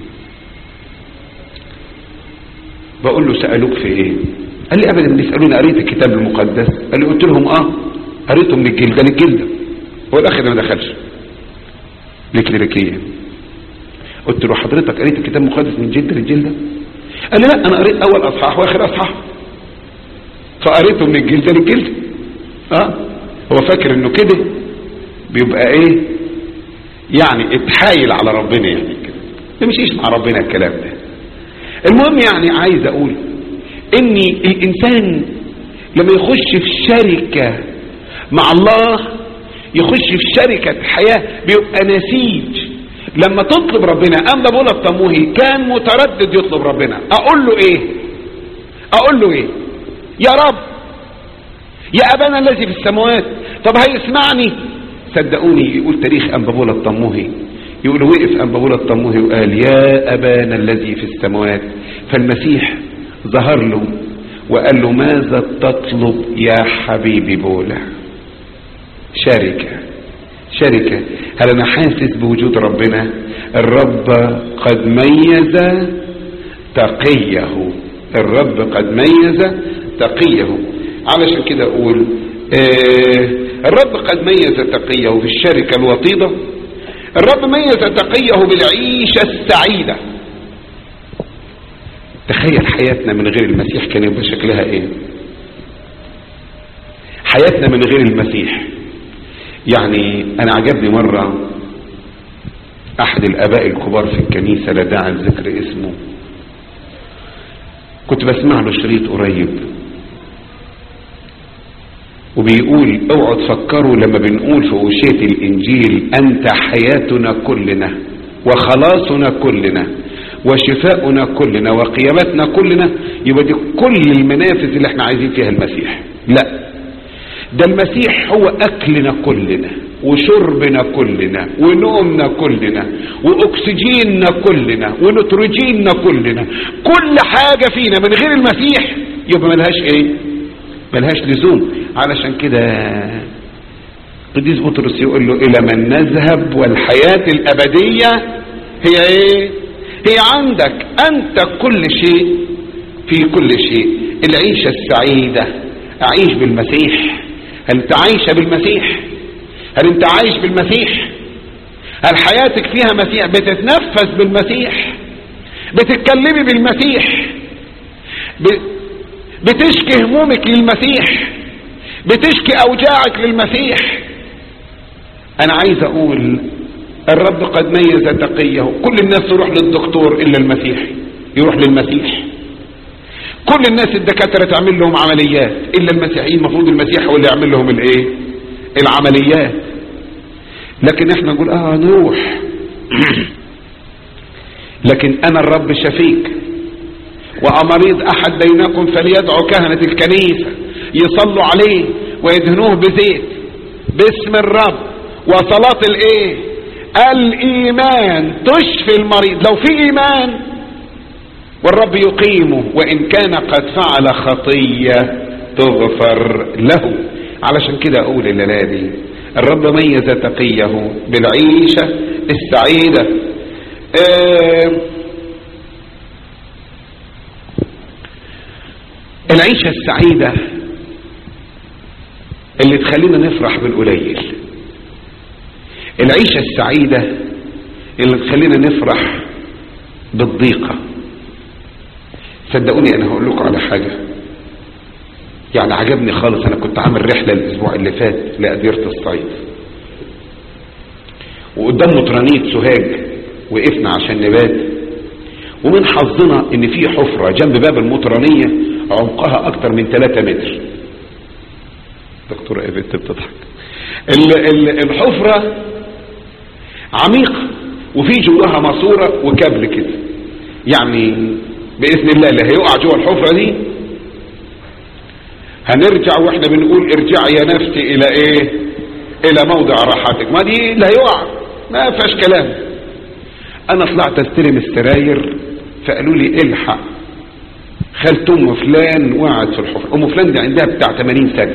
بقول له سألوك في ايه قال لي ابدا بيسألوني قريت الكتاب المقدس قال لي قلت لهم اه قريته من الجلدة للجلدة هو الاخر ما دخلش الكليريكية قلت له حضرتك قريت الكتاب المقدس من جلدة للجلدة قال لي لا انا قريت اول اصحاح واخر اصحاح فقريته من الجلدة للجلدة اه هو فاكر انه كده بيبقى ايه يعني اتحايل على ربنا يعني كده ما مشيش مع ربنا الكلام ده المهم يعني عايز اقول ان الانسان لما يخش في شركة مع الله يخش في شركة حياة بيبقى نسيج لما تطلب ربنا اما بقول الطموهي كان متردد يطلب ربنا اقول له ايه اقول له ايه يا رب يا ابانا الذي في السماوات طب هيسمعني صدقوني يقول تاريخ انبابولا الطموهي يقول وقف انبابولا الطموهي وقال يا ابانا الذي في السماوات فالمسيح ظهر له وقال له ماذا تطلب يا حبيبي بولا شركة شركة هل انا حاسس بوجود ربنا الرب قد ميز تقيه الرب قد ميز تقيه علشان كده اقول آه الرب قد ميز تقيه في الشركة الوطيدة الرب ميز تقيه بالعيشة السعيدة تخيل حياتنا من غير المسيح كان يبقى شكلها ايه حياتنا من غير المسيح يعني انا عجبني مرة احد الاباء الكبار في الكنيسة لا داعي لذكر اسمه كنت بسمع له شريط قريب وبيقول اوعوا تفكروا لما بنقول في وشية الانجيل انت حياتنا كلنا وخلاصنا كلنا وشفاؤنا كلنا وقيامتنا كلنا يبقى دي كل المنافذ اللي احنا عايزين فيها المسيح لا ده المسيح هو اكلنا كلنا وشربنا كلنا ونومنا كلنا واكسجيننا كلنا ونتروجيننا كلنا كل حاجة فينا من غير المسيح يبقى ملهاش ايه ملهاش لزوم علشان كده قديس بطرس يقول له الى من نذهب والحياة الابدية هي ايه هي عندك انت كل شيء في كل شيء العيشة السعيدة اعيش بالمسيح هل انت عايشة بالمسيح هل انت عايش بالمسيح هل حياتك فيها مسيح بتتنفس بالمسيح بتتكلمي بالمسيح بتشكي همومك للمسيح بتشكي اوجاعك للمسيح انا عايز اقول الرب قد ميز تقيه كل الناس تروح للدكتور الا المسيح يروح للمسيح كل الناس الدكاترة تعمل لهم عمليات الا المسيحيين المفروض المسيح هو اللي يعمل لهم الايه العمليات لكن احنا نقول اه نروح لكن انا الرب شفيك وامريض احد بينكم فليدعو كهنة الكنيسة يصلوا عليه ويدهنوه بزيت باسم الرب وصلاة الايه الايمان تشفي المريض لو في ايمان والرب يقيمه وان كان قد فعل خطية تغفر له علشان كده اقول الليلة دي الرب ميز تقيه بالعيشة السعيدة آه العيشة السعيدة اللي تخلينا نفرح بالقليل العيشة السعيدة اللي تخلينا نفرح بالضيقة صدقوني انا هقول لكم على حاجة يعني عجبني خالص انا كنت عامل رحلة الاسبوع اللي فات لأديرة الصعيد وقدام مطرانية سوهاج وقفنا عشان نبات ومن حظنا ان في حفرة جنب باب المطرانية عمقها اكتر من 3 متر دكتورة ايفيت بتضحك ال- ال- الحفرة عميقة وفي جواها ماسورة وكابل كده يعني بإذن الله اللي هيقع جوه الحفرة دي هنرجع واحنا بنقول ارجعي يا نفسي الى ايه الى موضع راحتك ما دي اللي هيقع ما فيهاش كلام انا طلعت استلم السراير فقالوا لي الحق خالت ام فلان وقعت في الحفرة ام فلان دي عندها بتاع 80 سنة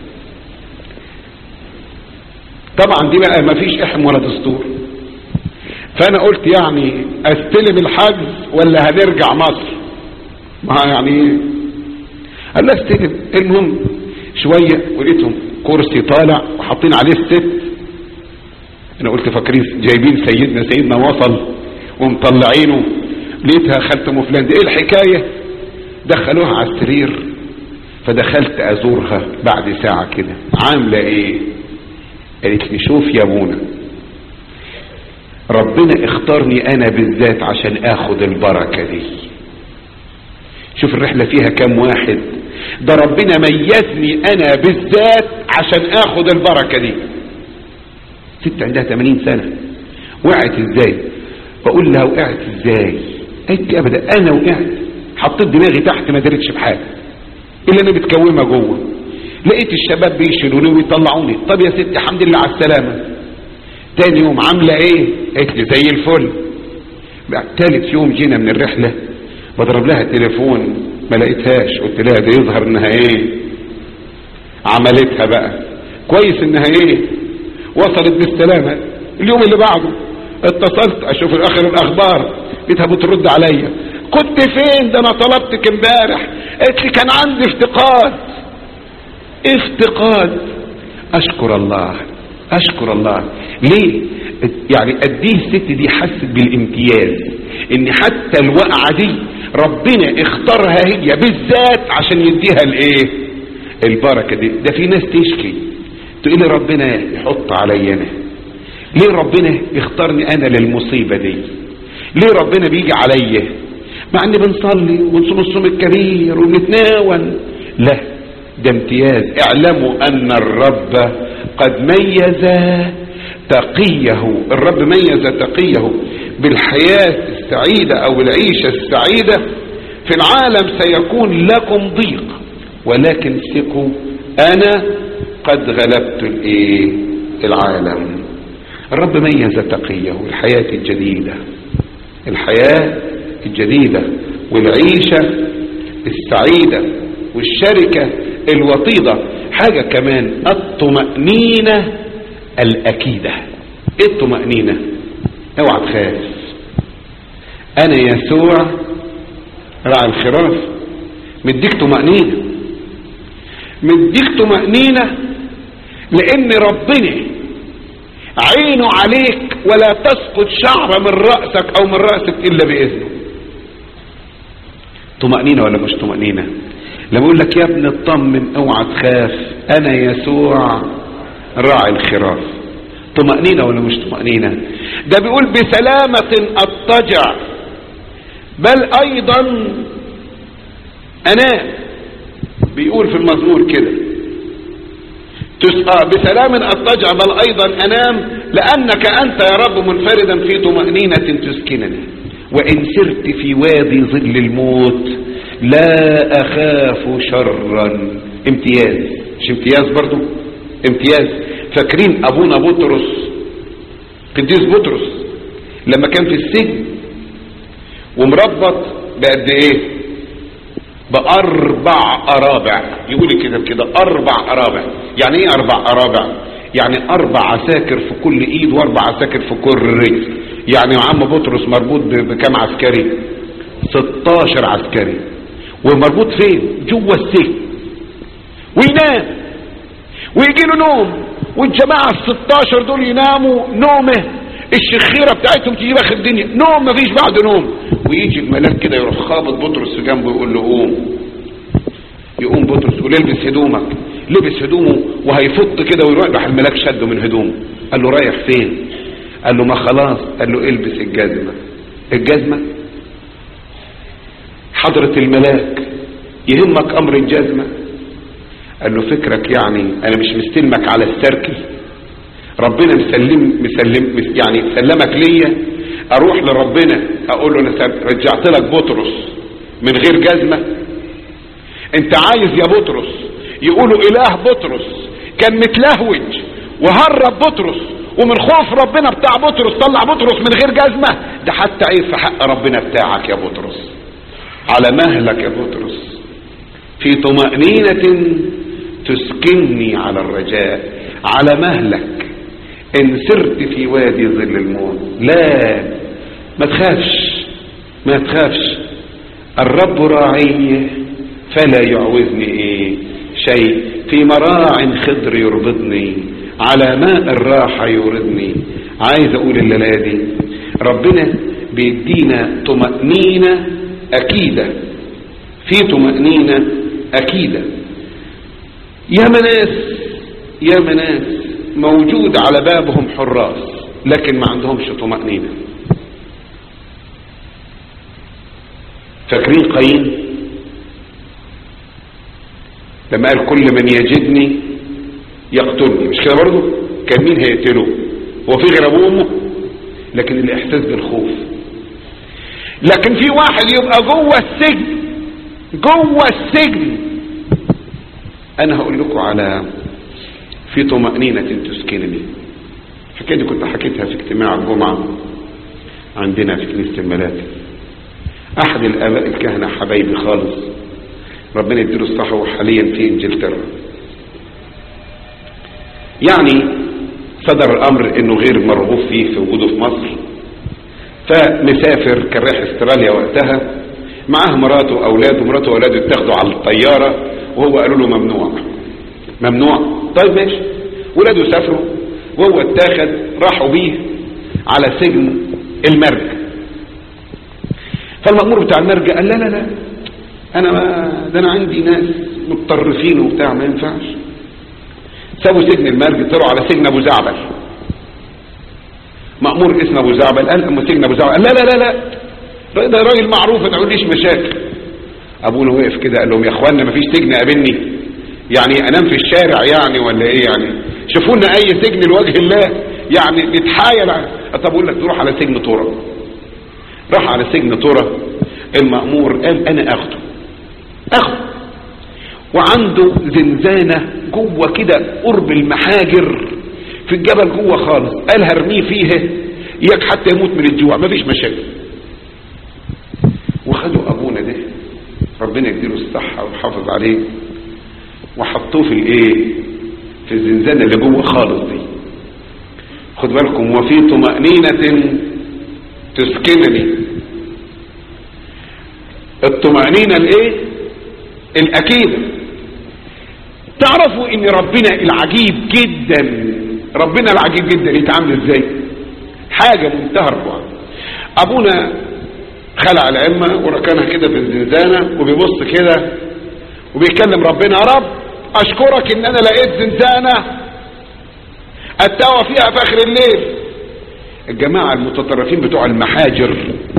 طبعا دي بقى ما فيش احم ولا دستور فانا قلت يعني استلم الحجز ولا هنرجع مصر ما يعني قال لا استلم المهم شوية ولقيتهم كرسي طالع وحاطين عليه الست انا قلت فاكرين جايبين سيدنا سيدنا وصل ومطلعينه لقيتها خالت ام فلان دي ايه الحكاية دخلوها على السرير فدخلت ازورها بعد ساعة كده عاملة ايه قالت لي شوف يا منى ربنا اختارني انا بالذات عشان اخد البركة دي شوف الرحلة فيها كم واحد ده ربنا ميزني انا بالذات عشان اخد البركة دي ست عندها 80 سنة وقعت ازاي بقول لها وقعت ازاي قالت لي ابدا انا وقعت حطيت دماغي تحت ما درتش بحاجه الا انا متكومه جوه لقيت الشباب بيشيلوني ويطلعوني طب يا ستي الحمد لله على السلامه تاني يوم عامله ايه قالت لي زي الفل بقى تالت يوم جينا من الرحله بضرب لها التليفون ما لقيتهاش قلت لها ده يظهر انها ايه عملتها بقى كويس انها ايه وصلت بالسلامه اليوم اللي بعده اتصلت اشوف اخر الاخبار لقيتها بترد عليا كنت فين ده انا طلبتك امبارح قالت لي كان عندي افتقاد افتقاد اشكر الله اشكر الله ليه يعني قد ايه الست دي حست بالامتياز ان حتى الوقعه دي ربنا اختارها هي بالذات عشان يديها الايه البركه دي ده في ناس تشكي تقول لي ربنا يحط عليا انا ليه ربنا يختارني انا للمصيبه دي ليه ربنا بيجي عليا مع ان بنصلي ونصوم الصوم الكبير ونتناول لا ده امتياز اعلموا ان الرب قد ميز تقيه الرب ميز تقيه بالحياة السعيدة او العيشة السعيدة في العالم سيكون لكم ضيق ولكن ثقوا انا قد غلبت الايه العالم الرب ميز تقيه الحياة الجديدة الحياة الجديدة والعيشة السعيدة والشركة الوطيدة حاجة كمان الطمأنينة الأكيدة ايه الطمأنينة اوعى تخاف انا يسوع راعي الخراف مديك طمأنينة مديك طمأنينة لان ربنا عينه عليك ولا تسقط شعرة من رأسك او من رأسك الا باذنه طمأنينة ولا مش طمأنينة لما اقول لك يا ابني اطمن اوعى تخاف انا يسوع راعي الخراف طمأنينة ولا مش طمأنينة ده بيقول بسلامة اضطجع بل ايضا انام بيقول في المزمور كده تسقى بسلام اضطجع بل ايضا انام لانك انت يا رب منفردا في طمأنينة تسكنني وان سرت في وادي ظل الموت لا اخاف شرا امتياز مش امتياز برضو امتياز فاكرين ابونا بطرس قديس بطرس لما كان في السجن ومربط بقد ايه باربع ارابع يقول كده كده اربع ارابع يعني ايه اربع ارابع يعني اربع عساكر في كل ايد واربع عساكر في كل رجل يعني عم بطرس مربوط بكام عسكري 16 عسكري ومربوط فين جوه السجن وينام ويجي له نوم والجماعة ال 16 دول يناموا نومه الشخيرة بتاعتهم تجيب اخر الدنيا نوم مفيش بعد نوم ويجي الملاك كده يروح خابط بطرس في جنبه يقول له قوم يقوم بطرس يقول البس هدومك لبس هدومه وهيفط كده ويروح راح الملاك شده من هدومه قال له رايح فين قال له ما خلاص قال له البس الجزمة الجزمة حضرة الملاك يهمك امر الجزمة قال له فكرك يعني انا مش مستلمك على السركل ربنا مسلم مسلم يعني سلمك ليا اروح لربنا اقول له انا رجعت لك بطرس من غير جزمة انت عايز يا بطرس يقولوا اله بطرس كان متلهوج وهرب بطرس ومن خوف ربنا بتاع بطرس طلع بطرس من غير جزمة ده حتى عيب في حق ربنا بتاعك يا بطرس على مهلك يا بطرس في طمأنينة تسكنني على الرجاء على مهلك ان سرت في وادي ظل الموت لا ما تخافش ما تخافش الرب راعي فلا يعوزني ايه شيء في مراع خضر يربضني على ماء الراحة يوردني عايز اقول الليلة دي ربنا بيدينا طمأنينة اكيدة في طمأنينة اكيدة يا مناس يا مناس موجود على بابهم حراس لكن ما عندهمش طمأنينة فاكرين قايين لما قال كل من يجدني يقتلني مش كده برضه كان مين هيقتله هو في غير ابوه وامه لكن الاحساس بالخوف لكن في واحد يبقى جوه السجن جوه السجن انا هقول لكم على في طمأنينة تسكنني الحكاية دي كنت حكيتها في اجتماع الجمعة عندنا في كنيسة الملاك احد الاباء الكهنة حبايبي خالص ربنا يديله الصحة وحاليا في انجلترا يعني صدر الامر انه غير مرغوب فيه في وجوده في مصر فمسافر كان رايح استراليا وقتها معاه مراته واولاده مراته واولاده اتاخدوا على الطيارة وهو قالوا له ممنوع ممنوع طيب ماشي ولاده سافروا وهو اتاخد راحوا بيه على سجن المرج فالمأمور بتاع المرج قال لا لا لا انا ما ده انا عندي ناس متطرفين وبتاع ما ينفعش سابوا سجن المرج طلعوا على سجن ابو زعبل مأمور اسمه ابو زعبل قال اما سجن ابو زعبل قال لا لا لا لا ده راجل معروف ما تقوليش مشاكل ابونا وقف كده قال لهم يا اخوانا ما فيش سجن قابلني يعني انام في الشارع يعني ولا ايه يعني شوفوا لنا اي سجن لوجه الله يعني نتحايل طب اقول لك تروح على سجن طورة راح على سجن طورة المأمور قال انا اخده اخده وعنده زنزانة جوه كده قرب المحاجر في الجبل جوه خالص قال هرميه فيها اياك حتى يموت من الجوع مفيش مشاكل وخدوا ابونا ده ربنا يديله الصحة ويحافظ عليه وحطوه في الايه في الزنزانة اللي جوه خالص دي خد بالكم وفي طمأنينة تسكنني الطمأنينة الايه الاكيدة تعرفوا ان ربنا العجيب جدا ربنا العجيب جدا يتعامل ازاي حاجة منتهى الروعة ابونا خلع العمة وركنها كده في الزنزانة وبيبص كده وبيكلم ربنا يا رب اشكرك ان انا لقيت زنزانة اتوى فيها في اخر الليل الجماعة المتطرفين بتوع المحاجر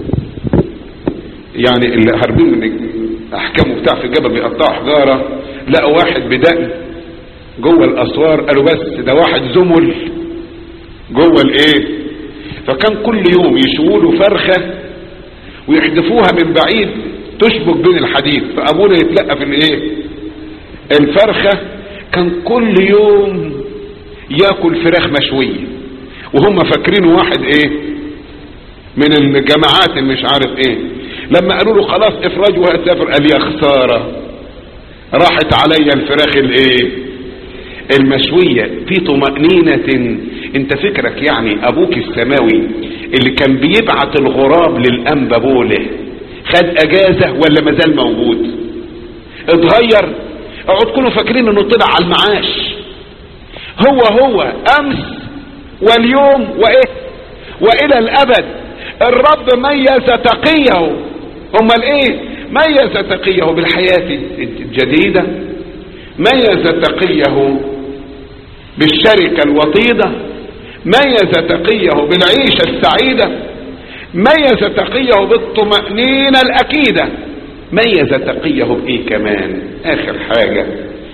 يعني اللي هاربين من احكامه بتاع في الجبل بيقطعوا حجارة لقوا واحد بدقن جوه الاسوار قالوا بس ده واحد زمل جوه الايه فكان كل يوم يشووا له فرخه ويحدفوها من بعيد تشبك بين الحديد فابونا يتلقى في الايه الفرخة كان كل يوم ياكل فراخ مشوية وهم فاكرينه واحد ايه من الجماعات اللي مش عارف ايه لما قالوا له خلاص افراج وهتسافر قال يا خسارة راحت عليا الفراخ الايه المشوية في طمأنينة انت فكرك يعني ابوك السماوي اللي كان بيبعت الغراب للانبا بوله خد اجازة ولا مازال موجود اتغير اقعد كلوا فاكرين انه طلع على المعاش هو هو امس واليوم وايه والى الابد الرب ميز تقيه امال ايه ميز تقيه بالحياة الجديدة ميز تقيه بالشركة الوطيدة ميز تقيه بالعيشة السعيدة ميز تقيه بالطمأنينة الأكيدة ميز تقيه بايه كمان اخر حاجة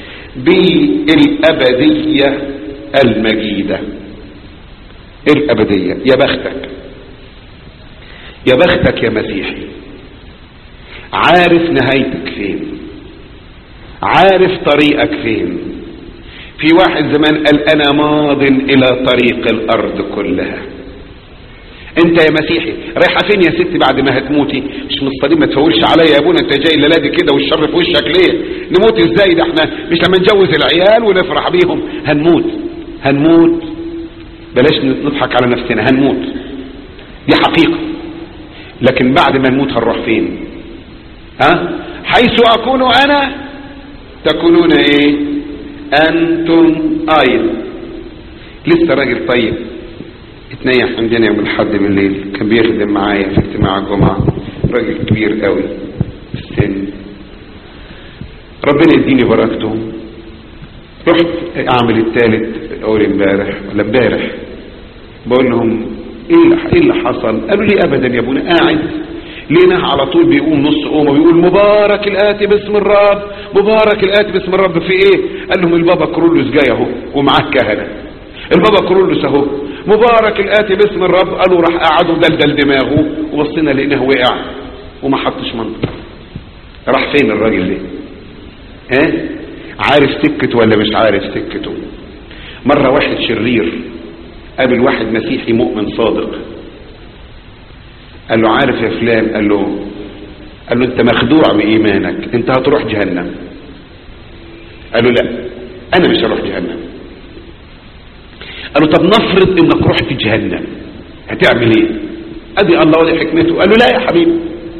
بالابدية المجيدة الابدية يا بختك يا بختك يا مسيحي عارف نهايتك فين عارف طريقك فين في واحد زمان قال انا ماض الى طريق الارض كلها انت يا مسيحي رايحه فين يا ستي بعد ما هتموتي مش مصطدم ما تفولش عليا يا ابونا انت جاي الليله دي كده والشر في وشك ليه نموت ازاي ده احنا مش لما نجوز العيال ونفرح بيهم هنموت هنموت بلاش نضحك على نفسنا هنموت دي حقيقه لكن بعد ما نموت هنروح فين ها حيث اكون انا تكونون ايه انتم ايضا لسه راجل طيب اتنيح عندنا يوم الحد بالليل كان بيخدم معايا في اجتماع الجمعة راجل كبير قوي في السن ربنا يديني بركته رحت اعمل الثالث اول امبارح ولا امبارح بقول لهم ايه ايه اللي حصل قالوا لي ابدا يا ابونا قاعد لقيناه على طول بيقوم نص قومه ويقول مبارك الاتي باسم الرب مبارك الاتي باسم الرب في ايه قال لهم البابا كرولوس جاي اهو ومعاه كهنه البابا كرولوس اهو مبارك الاتي باسم الرب قالوا راح قعدوا دلدل دماغه وبصينا لقيناه وقع وما حطش منطق راح فين الراجل ده ها عارف سكته ولا مش عارف سكته مرة واحد شرير قابل واحد مسيحي مؤمن صادق قال له عارف يا فلان قال له قال له انت مخدوع بايمانك انت هتروح جهنم قال له لا انا مش هروح جهنم قال له طب نفرض انك رحت جهنم هتعمل ايه ادي الله ودي حكمته قال له لا يا حبيبي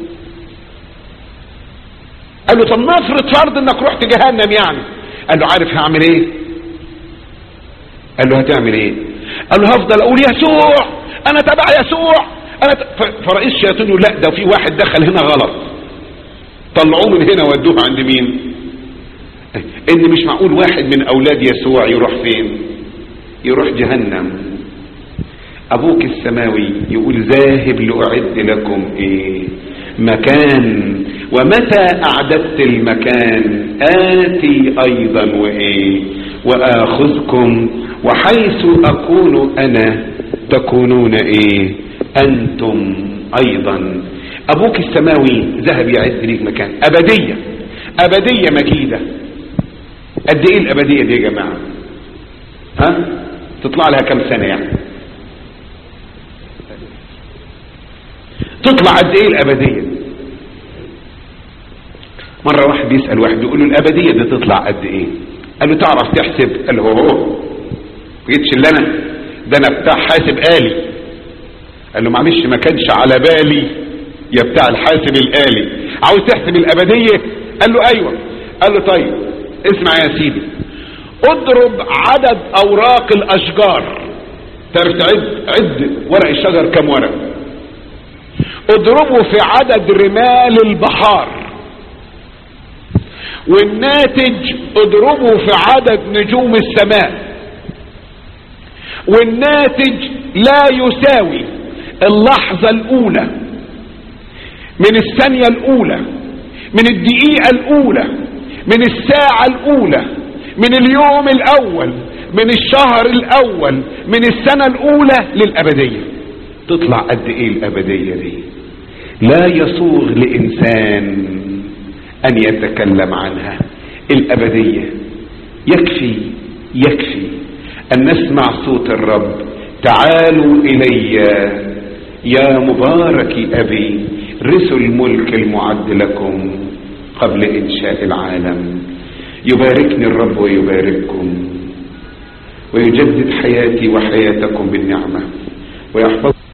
قال له طب نفرض فرض انك رحت جهنم يعني قال له عارف هعمل ايه قال له هتعمل ايه قال له هفضل اقول يسوع انا تبع يسوع انا ت... فرئيس الشياطين يقول لا ده في واحد دخل هنا غلط طلعوه من هنا ودوه عند مين ان مش معقول واحد من اولاد يسوع يروح فين يروح جهنم ابوك السماوي يقول ذاهب لاعد لكم ايه مكان ومتى اعددت المكان اتي ايضا وايه واخذكم وحيث اكون انا تكونون ايه انتم ايضا ابوك السماوي ذهب يعد ليك مكان ابدية ابدية مجيدة قد ايه الابدية دي يا جماعة ها تطلع لها كم سنة يعني تطلع قد ايه الابدية مرة واحد بيسأل واحد يقول له الابدية دي تطلع قد ايه قال له تعرف تحسب قال له هو جيتش اللي انا ده انا بتاع حاسب آلي قال له معلش ما كانش على بالي يا بتاع الحاسب الآلي عاوز تحسب الابدية قال له ايوه قال له طيب اسمع يا سيدي اضرب عدد اوراق الاشجار تعرف تعد عد ورق الشجر كم ورق اضربه في عدد رمال البحار والناتج اضربه في عدد نجوم السماء والناتج لا يساوي اللحظة الاولى من الثانية الاولى من الدقيقة الاولى من الساعة الاولى من اليوم الاول من الشهر الاول من السنة الاولى للابدية تطلع قد ايه الابدية دي لا يصوغ لانسان ان يتكلم عنها الابدية يكفي يكفي ان نسمع صوت الرب تعالوا الي يا مبارك ابي رثوا الملك المعد لكم قبل انشاء العالم يباركني الرب ويبارككم ويجدد حياتي وحياتكم بالنعمة ويحفظ